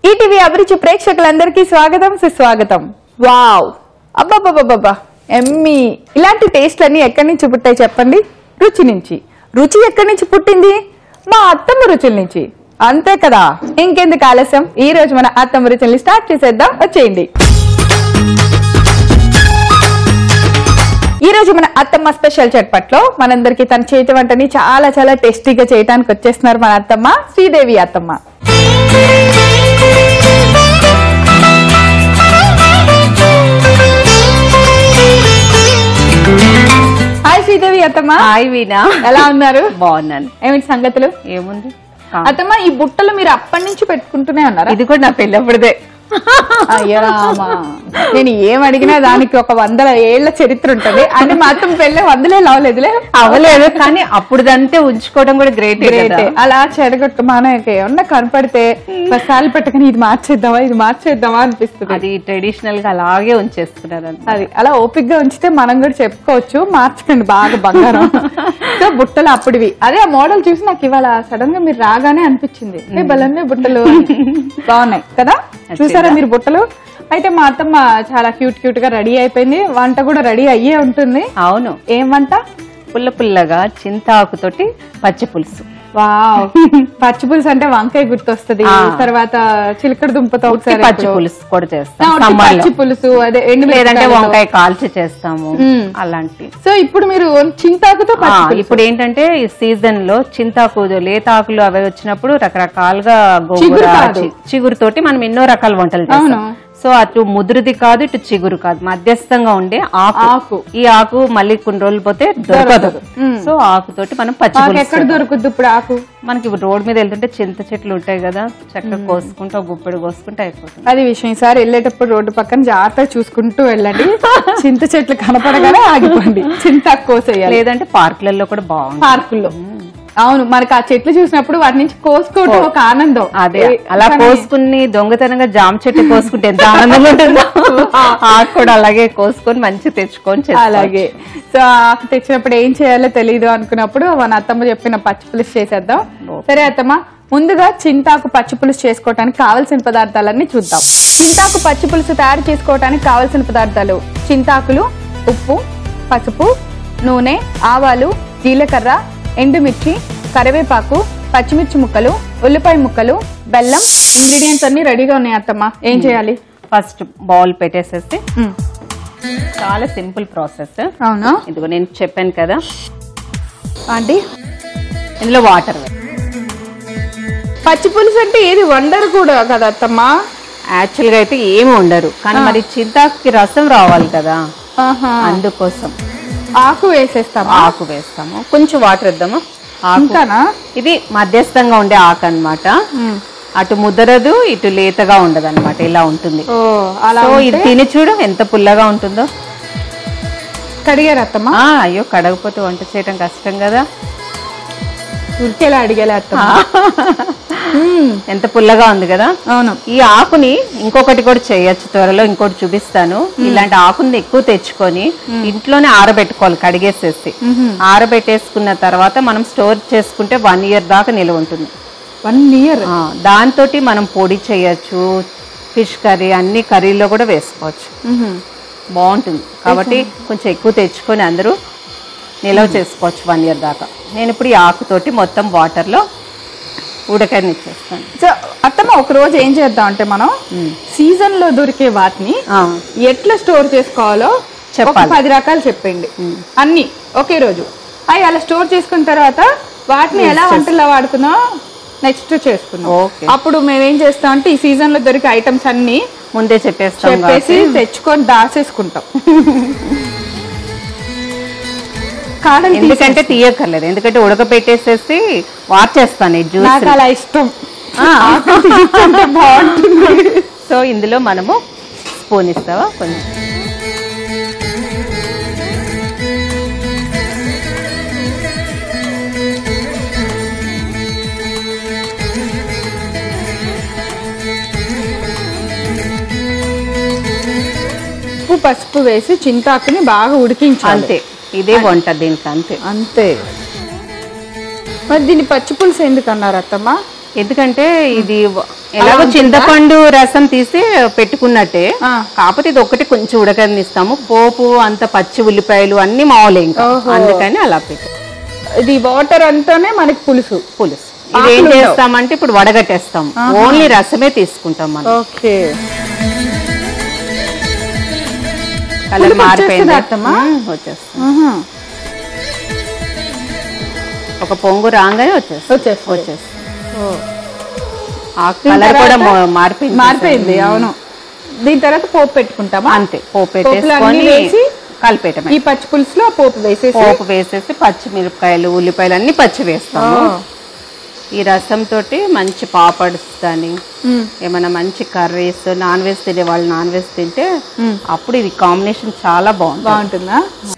ETV అభిరుచి ప్రేక్షకులందరికీ స్వాగతం సుస్వాగతం వావ్ అబ్బాబ్బాబ్బా ఎమ్మి ఇలాంటి టేస్ట్లన్నీ ఎక్కడి నుంచి పుట్టాయి చెప్పండి రుచి నుంచి రుచి ఎక్కడి నుంచి పుట్టింది మా అత్తమ్మ రుచుల నుంచి అంతే కదా ఇంకెందుకు ఆలస్యం ఈ రోజు మన అత్తమ్మ రుచుల్ని స్టార్ట్ చేసేద్దాం వచ్చేయండి ఈ రోజు మన అత్తమ్మ స్పెషల్ చట్పట్లో మనందరికి తన చేతి వంటని చాలా చాలా టేస్టీగా చేయడానికి వచ్చేస్తున్నారు మన అత్తమ్మ శ్రీదేవి అత్తమ్మ హాయ్ శ్రీదేవి అత్తమ్మ హాయ్ వీణా ఎలా ఉన్నారు బాగున్నాను ఏమిటి సంగతులు ఏముంది అత్తమ్మ ఈ బుట్టలు మీరు అప్పటి నుంచి పెట్టుకుంటూనే ఉన్నారా ఇది కూడా నా పెళ్ళప్పుడుదే అయ్యో రామా నేను ఏం అడిగినా దానికి ఒక వందల ఏళ్ల చరిత్ర ఉంటది అంటే మాత్రం పెళ్ళి వందలే లావలేదులే అవలేదు కానీ అప్పుడుదంటే ఉంచుకోవడం కూడా గ్రేట్ గ్రేట్ అలా చెడగొట్టు మనకి ఏమన్నా కనపడితే బస్సాలు పెట్టకని ఇది మార్చేద్దామా ఇది మార్చేద్దామా అనిపిస్తుంది అది ట్రెడిషనల్ గా అలాగే ఉంచేస్తున్నారు అంతే. అది అలా ఓపిక్ గా ఉంచితే మనం కూడా చెప్పుకోవచ్చు మార్చకండి బాగా బంగారం సో బుట్టలు అప్పుడివి అదే ఆ మోడల్ చూసి నాకు ఇవాళ సడన్ గా మీరు రాగానే అనిపించింది ఏ బలన్నే బుట్టలు అని. బాగున్నాయి కదా చూసారా మీరు బుట్టలు అయితే మా అత్తమ్మ చాలా క్యూట్ క్యూట్ గా రెడీ అయిపోయింది వంట కూడా రెడీ అయ్యే ఉంటుంది అవును ఏం వంట పుల్ల పుల్లగా చింతాకుతోటి పచ్చి పులుసు వావ్ పచ్చి పులుసు అంటే వంకాయ గుర్తొస్తది ఆ. తర్వాత చిలకడ దుంపతో ఉట్టి ఒకసారి పచ్చి ఎప్పుడు. పులుసు కూడా ఆ, చేస్తాం ఉట్టి సమ్మర్ పచ్చి లో పులుసు అదే ఎండు లేదంటే మిరపకాయలతో. వంకాయ కాల్చి చేస్తాము మ్మ్. అలాంటి సో ఇప్పుడు మీరు చింతాకుతో ఆ, పచ్చి పులుసు. ఇప్పుడు ఏంటంటే ఈ సీజన్ లో చింతాకు లేతాకులు అవి వచ్చినప్పుడు రకరకాలుగా గోంగూర చిగురు కాదు. చి- చిగురుతోటి మనం ఎన్నో రకాల వంటలు చేస్తాం అవును. సో అటు ముదురుది కాదు ఇటు చిగురు కాదు మధ్యస్థంగా ఉండే ఆకు ఆకు. ఈ ఆకు మళ్ళీ కొన్ని రోజులు పోతే దొరకదు దొరకదు. మ్మ్. సో ఆకుతోటి మనం పచ్చి మాకు పులుసు ఎక్కడ దొరుకుద్ది ఇప్పుడు ఆకు మనకి ఇప్పుడు రోడ్ మీద వెళ్తుంటే చింత చెట్లు ఉంటాయి కదా చక్కగా కోసుకుంటూ ఒక గుప్పెడు కోసుకుంటే అయిపోతుంది అది విషయం ఈసారి వెళ్ళేటప్పుడు రోడ్డు పక్కన జాగ్రత్తగా చూసుకుంటూ వెళ్ళండి చింత చెట్లు కనపడగానే ఆగిపోండి చింతాకు కోసేయాలి లేదంటే పార్కులలో కూడా బాగుంటుంది పార్కుల్లో అవును మనకి ఆ చెట్లు చూసినప్పుడు వాటి నుంచి కోసుకోవటం ఒక ఆనందం అదే ఏ- అలా కానీ కోసుకుని దొంగతనంగా జామ చెట్టు కోసుకుంటే ఎంత ఆనందంగా ఉంటుందో ఆకు కూడా అలాగే కోసుకొని మంచి తెచ్చుకొని చేసుకోవచ్చు. అలాగే సో ఆకు తెచ్చినప్పుడు ఏం చేయాలో తెలియదు అనుకున్నప్పుడు మన అత్తమ్మ చెప్పిన పచ్చి పులుసు చేసేద్దాం సరే అత్తమ్మ ముందుగా చింతాకు పచ్చి పులుసు చేసుకోవడానికి కావలసిన పదార్థాలన్నీ చూద్దాం చింతాకు పచ్చి పులుసు తయారు చేసుకోవడానికి కావలసిన పదార్థాలు చింతాకులు ఉప్పు పసుపు నూనె ఆవాలు జీలకర్ర ఎండుమిర్చి కరివేపాకు పచ్చిమిర్చి ముక్కలు ఉల్లిపాయ ముక్కలు బెల్లం ఇంగ్రీడియంట్స్ అన్ని రెడీగా ఉన్నాయి అత్తమ్మ ఏం చేయాలి ఫస్ట్ బౌల్ పెట్టేసేసి మ్, చాలా సింపుల్ ప్రాసెస్ అవునా ఇదిగో నేను చెప్పాను కదా ఆంటీ ఇందులో వాటర్ పచ్చి పులుసు అంటే ఏది వండరు కూడా కదా అత్తమ్మ యాక్చువల్ గా అయితే ఏమి ఉండరు కానీ మరి చింతాకుకి రసం రావాలి కదా ఆహా. అందుకోసం ఆకు వేసేస్తామా ఆకు వేస్తాము కొంచెం వాటర్ ఇద్దాము ఆకు ఇంకానా ఇది మధ్యస్థంగా ఉండే ఆకు అన్నమాట అటు ముదరదు ఇటు లేతగా ఉండదు అనమాట ఇలా ఉంటుంది ఓ అలా సో ఇది తిని చూడు ఎంత పుల్లగా ఉంటుందో కడిగారు అత్తమ్మ ఆ అయ్యో కడగపోతే వంట చేయడం కష్టం కదా ఉరికేలా అడిగేలా అత్తమ్మ మ్మ్. ఎంత పుల్లగా ఉంది కదా అవును ఈ ఆకుని ఇంకొకటి కూడా చేయొచ్చు త్వరలో ఇంకోటి చూపిస్తాను ఇలాంటి ఆకుని ఎక్కువ తెచ్చుకొని ఇంట్లోనే ఆరబెట్టుకోవాలి కడిగేసేసి ఆరబెట్టేసుకున్న తర్వాత మనం స్టోర్ చేసుకుంటే వన్ ఇయర్ దాకా నిల్వ ఉంటుంది వన్ ఇయర్ దాంతో మనం పొడి చేయొచ్చు ఫిష్ కర్రీ అన్ని కర్రీలో కూడా వేసుకోవచ్చు బాగుంటుంది కాబట్టి కొంచెం ఎక్కువ తెచ్చుకొని అందరూ నిల్వ చేసుకోవచ్చు వన్ ఇయర్ దాకా నేను ఇప్పుడు ఈ ఆకుతోటి మొత్తం వాటర్లో ఉడకనిచ్చేస్తాను సో అత్తమ్మ ఒక రోజు ఏం చేద్దాం అంటే మనం సీజన్ లో దొరికే వాటిని ఆ, ఎట్లా స్టోర్ చేసుకోవాలో ఒక చెప్పాలి. పది రకాలు చెప్పండి అన్ని ఒకే రోజు అవి అలా స్టోర్ చేసుకున్న తర్వాత వాటిని ఎలా వంటల్లో వాడుకుందాం నెక్స్ట్ చేసుకుందాం ఓకే. అప్పుడు మేము ఏం చేస్తాం అంటే ఈ సీజన్ లో దొరికే ఐటమ్స్ అన్ని ముందే చెప్పేస్తాం చెప్పేసి తెచ్చుకొని దాచేసుకుంటాం కాడలు ఎందుకంటే తీయక్కర్లేదు ఎందుకంటే ఉడకపెట్టేసేసి వార్చేస్తాను ఈ జ్యూస్ నాకు అలా ఇష్టం ఆకలి తీస్తుంటే బాగుంటుంది సో ఇందులో మనము స్పూన్ ఇస్తావా కొంచెం ఉప్పు పసుపు వేసి చింతాకుని బాగా ఉడికించాలి అంతే ఇదే వంట దీనికి అంతే అంతే మరి దీన్ని పచ్చి పులుసు ఎందుకు అన్నారు అత్తమ్మ ఎందుకంటే ఇది వ- ఎలాగో చింతపండు రసం తీసి పెట్టుకున్నట్టే ఆ. కాకపోతే ఇది ఒకటి కొంచెం ఉడకనిస్తాము పోపు అంత పచ్చి ఉల్లిపాయలు అన్ని మామూలే ఇంకా ఓహో. అందుకని అలా పెట్టు ఇది వాటర్ అంతానే మనకి పులుసు పులుసు ఇది ఏం చేస్తామంటే ఇప్పుడు వడగట్టేస్తాం ఓన్లీ రసమే తీసుకుంటాం మనం ఓకే కలర్ పులుపు మారిపోయింది వచ్చేస్తుందా అత్తమ్మా? ఉమ్, వచ్చేస్తుంది ఒక పొంగు రాగానే వచ్చేస్తుంది వచ్చేస్తుంది. వచ్చేస్తుంది ఆ కలర్ కూడా మా- మారిపోయింది మారిపోయింది అవును దీని తర్వాత పోపు పెట్టుకుంటామా అంతే పోపు పోపులు అన్నీ పెట్టేసుకొని వేసి కలిపేయటమే ఈ పచ్చి పులుసులో ఆ పోపు వేసేసి పోపు వేసేసి పచ్చిమిరపకాయలు ఉల్లిపాయలు అన్ని పచ్చి వేస్తాము ఈ రసం తోటి మంచి పాపడ్స్ కానీ మ్మ్. ఏమైనా మంచి కర్రీస్ నాన్ వెజ్ తినే వాళ్ళు నాన్ వెజ్ తింటే అప్పుడు ఇది కాంబినేషన్ చాలా బాగుంది బాగుంటుందా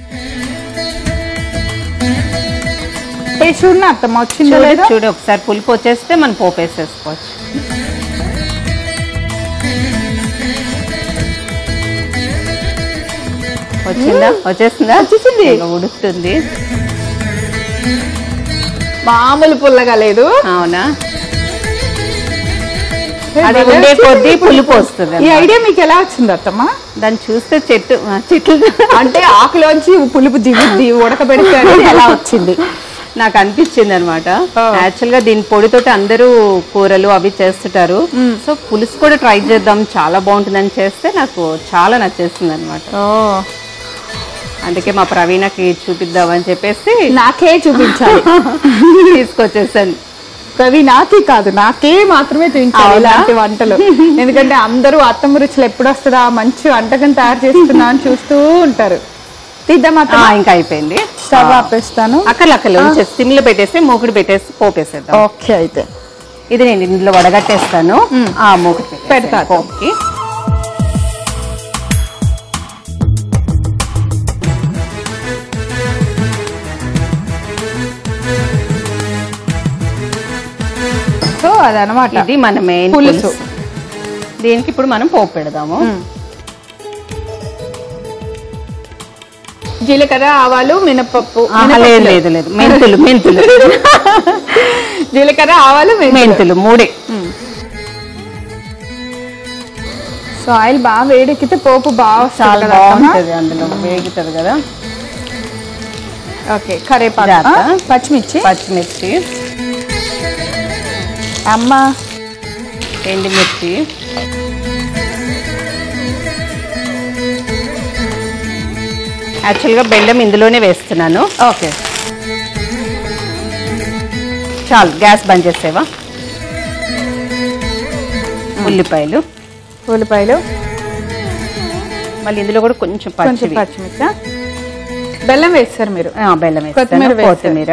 టేస్ట్ చూడనా అత్తమ్మ వచ్చిందో చూడు లేదో చూడు ఒకసారి పులుపు వచ్చేస్తే మనం పోపు వేసేసుకోవచ్చు వచ్చిందా వచ్చేసిందా వచ్చేసింది. ఇంకా ఉడుకుతుంది మామూలు పుల్లగా లేదు అవునా ఏ, అది భలే ఉండే వచ్చింది కొద్దీ పులుపు. పులుపు వస్తుంది ఈ ఐడియా మీకు ఎలా వచ్చింది అత్తమ్మ దాన్ని చూస్తే చెట్టు ఆ, చెట్లు అంటే ఆకులోంచి పులుపు దిగుద్ది ఉడకబెడితే అనేది ఎలా వచ్చింది నాకు అనిపించింది అనమాట ఆ. యాక్చువల్ గా దీని పొడితోటి అందరూ కూరలు అవి చేస్తుంటారు సో పులుసు కూడా ట్రై చేద్దాం చాలా బాగుంటుందని చేస్తే నాకు చాలా నచ్చేస్తుంది అనమాట అందుకే మా ప్రవీణకి చూపిద్దామని చెప్పేసి నాకే చూపించాలి తీసుకొచ్చేసాను రవి నాకే కాదు నాకే మాత్రమే చూపించాలి అవునా? ఇలాంటి వంటలు ఎందుకంటే అందరూ అత్తమ్మ రుచులు ఎప్పుడు వస్తుందా మంచి వంటకం తయారు చేస్తున్నా అని చూస్తూ ఉంటారు తీద్దాం ఆ, అత్తమ్మ ఇంకా అయిపోయింది స్టవ్ ఆపేస్తాను అక్కలు అక్కలు ఉంచేసి సిమ్లో పెట్టేసి మూకుడు పెట్టేసి పోపేసేద్దాం ఓకే అయితే ఇది నేను ఇందులో వడగట్టేస్తాను ఆ మూకుడు పెడతా. పెట్టేస్తాను పోపుకి సో అదనమాట ఇది మన మెయిన్ పులుసు. పులుసు దీనికి ఇప్పుడు మనం పోపు పెడదాము జీలకర్ర ఆవాలు మినపప్పు ఆహా, లేదు మినపప్పులు. లేదు లేదు మెంతులు మెంతులు జీలకర్ర ఆవాలు మెంతులు మెంతులు మూడే సో ఆయిల్ బాగా వేడెక్కితే పోపు బాగా వస్తుంది చాలా కదా అత్తమ్మ? బాగుంటది అందులో వేగుతుంది కదా ఓకే కరేపాకు జాగ్రత్త. ఆ, పచ్చిమిర్చి పచ్చిమిర్చి అమ్మ ఎండుమిర్చి యాక్చువల్గా బెల్లం ఇందులోనే వేస్తున్నాను ఓకే చాలు గ్యాస్ బంద్ చేసేవా ఉల్లిపాయలు ఉల్లిపాయలు మళ్ళీ ఇందులో కూడా కొంచెం కొంచెం పచ్చివి పచ్చిమిర్చి బెల్లం వేస్తారు మీరు ఆ, బెల్లం కొత్తిమీర వేస్తాను వేస్తారు. కొత్తిమీర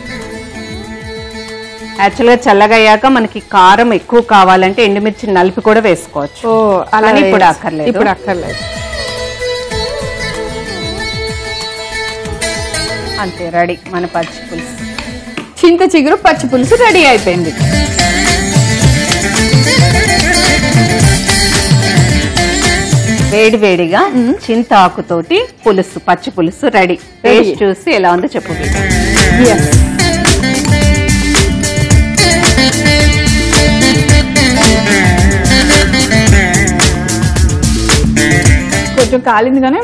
యాక్చువల్గా చల్లగా అయ్యాక మనకి కారం ఎక్కువ కావాలంటే ఎండుమిర్చి నలిపి కూడా వేసుకోవచ్చు ఓ అలా కానీ ఇప్పుడు వేయచ్చు. అక్కర్లేదు. ఇప్పుడు అక్కర్లేదు అంతే రెడీ మన పచ్చి పులుసు చింత చిగురు పచ్చి పులుసు రెడీ అయిపోయింది వేడి వేడిగా చింతాకుతోటి పులుసు పచ్చి పులుసు రెడీ టేస్ట్ చూసి ఎలా ఉందో చెప్పు Yes. కొంచెం కాలింది కానీ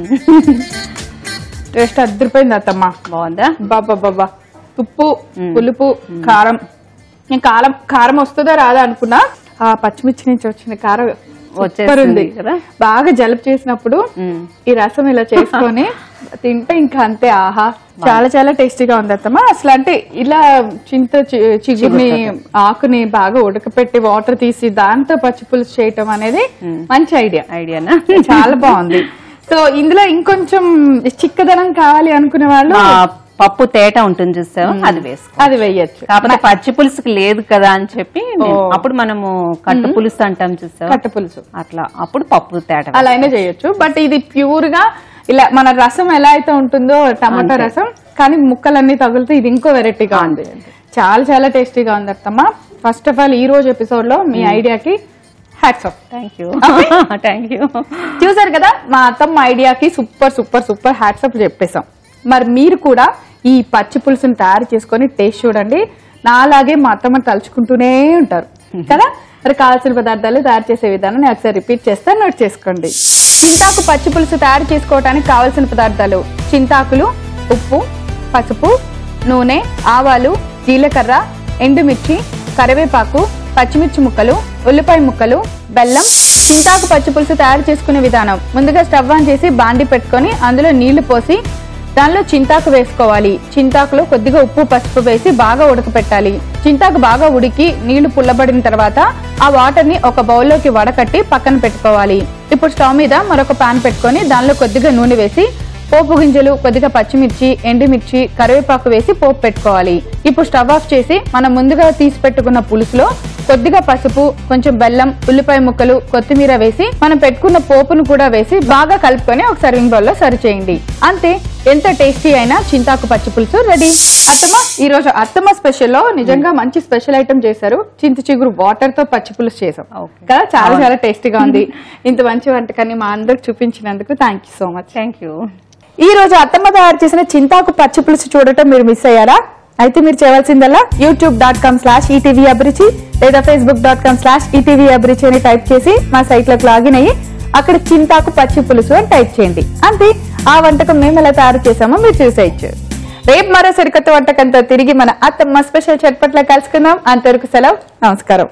టేస్ట్ అద్దరిపోయింది అత్తమ్మ బాగుందా బాబా బాబా ఉప్పు పులుపు కారం నేను కారం కారం వస్తుందా రాదా అనుకున్నా ఆ పచ్చిమిర్చి నుంచి వచ్చిన కారం సూపర్ వచ్చేస్తుంది ఉంది కదా? బాగా జలుబు చేసినప్పుడు మ్మ్. ఈ రసం ఇలా చేసుకొని తింటే ఇంకా అంతే ఆహా చాలా చాలా టేస్టీగా ఉంది అత్తమ్మ అసలు అంటే ఇలా చింత చి- చిగురిని ఆకుని బాగా ఉడకపెట్టి వాటర్ తీసి దాంతో పచ్చి పులుసు చేయటం అనేది మంచి ఐడియా ఐడియానా చాలా బాగుంది సో ఇందులో ఇంకొంచెం చిక్కదనం కావాలి అనుకునే వాళ్ళు ఆ, పప్పు తేట ఉంటుంది చూసావా అది వేసుకో అది వెయ్యొచ్చు కాకపోతే పచ్చి పులుసుకి లేదు కదా అని చెప్పి నేను- అప్పుడు మనము కట్టు పులుసు అంటాం చూసావా కట్ట పులుసు అట్లా అప్పుడు పప్పు తేట అలా అయినా చేయొచ్చు బట్ ఇది ప్యూర్ గా ఇలా మన రసం ఎలా అయితే ఉంటుందో టమాటా రసం కానీ ముక్కలన్నీ తగులుతూ ఇది ఇంకో వెరైటీగా ఉంది చాలా చాలా టేస్టీగా ఉంది అత్తమ్మ ఫస్ట్ ఆఫ్ ఆల్ ఈ రోజు ఎపిసోడ్ లో మీ ఐడియాకి hats off thank you thank you చూసారు కదా మా అత్తమ్మ ఐడియాకి super super super hats off చెప్పేశాం మరి మీరు కూడా ఈ పచ్చి పులుసుని తయారు చేసుకొని టేస్ట్ చూడండి నాలాగే మా అత్తమ్మ తలుచుకుంటూనే ఉంటారు కదా మరి కావాల్సిన పదార్థాలు తయారు చేసే విధానం నేను ఒకసారి రిపీట్ చేస్తే నోట్ చేసుకోండి చింతాకు పచ్చి పులుసు తయారు చేసుకోవడానికి కావాల్సిన పదార్థాలు చింతాకులు ఉప్పు పసుపు నూనె ఆవాలు జీలకర్ర ఎండుమిర్చి కరివేపాకు పచ్చిమిర్చి ముక్కలు ఉల్లిపాయ ముక్కలు బెల్లం చింతాకు పచ్చి పులుసు తయారు చేసుకునే విధానం ముందుగా స్టవ్ ఆన్ చేసి బాండి పెట్టుకొని అందులో నీళ్లు పోసి దానిలో చింతాకు వేసుకోవాలి చింతాకులో కొద్దిగా ఉప్పు పసుపు వేసి బాగా ఉడకపెట్టాలి చింతాకు బాగా ఉడికి నీళ్లు పుల్లబడిన తర్వాత ఆ వాటర్ ని ఒక బౌల్లోకి వడకట్టి పక్కన పెట్టుకోవాలి ఇప్పుడు స్టవ్ మీద మరొక పాన్ పెట్టుకొని దానిలో కొద్దిగా నూనె వేసి పోపు గింజలు కొద్దిగా పచ్చిమిర్చి ఎండుమిర్చి కరివేపాకు వేసి పోపు పెట్టుకోవాలి ఇప్పుడు స్టవ్ ఆఫ్ చేసి మనం ముందుగా తీసి పెట్టుకున్న పులుసులో కొద్దిగా పసుపు కొంచెం బెల్లం ఉల్లిపాయ ముక్కలు కొత్తిమీర వేసి మనం పెట్టుకున్న పోపును కూడా వేసి బాగా కలుపుకొని ఒక సర్వింగ్ బౌల్ లో సర్వ్ చేయండి అంతే ఎంత టేస్టీ అయినా చింతాకు పచ్చి పులుసు రెడీ అత్తమ్మ ఈ రోజు అత్తమ్మ స్పెషల్ లో నిజంగా మంచి స్పెషల్ ఐటమ్ చేశారు చింత చిగురు వాటర్ తో పచ్చి పులుసు చేసాం Okay. కదా చాలా చాలా టేస్టీగా ఉంది ఇంత మంచి వంటకాన్ని మా అందరికి చూపించినందుకు thank you so much thank you ఈ రోజు అత్తమ్మ తయారు చేసిన చింతాకు పచ్చి పులుసు చూడటం మీరు మిస్ అయ్యారా అయితే మీరు చేయవలసిందల్లా YouTube dot com slash ETV Abhiruchi లేదా Facebook dot com slash ETV Abhiruchi అని టైప్ చేసి మా సైట్ లోకి లాగిన్ అయ్యి అక్కడ చింతాకు పచ్చి పులుసు అని టైప్ చేయండి అంతే ఆ వంటకం మేము ఎలా తయారు చేసామో మీరు చూసేయచ్చు రేపు మరో సరికొత్త వంటకంతో తిరిగి మన అత్తమ్మ స్పెషల్ చట్పట్ల కలుసుకుందాం అంతవరకు సెలవు నమస్కారం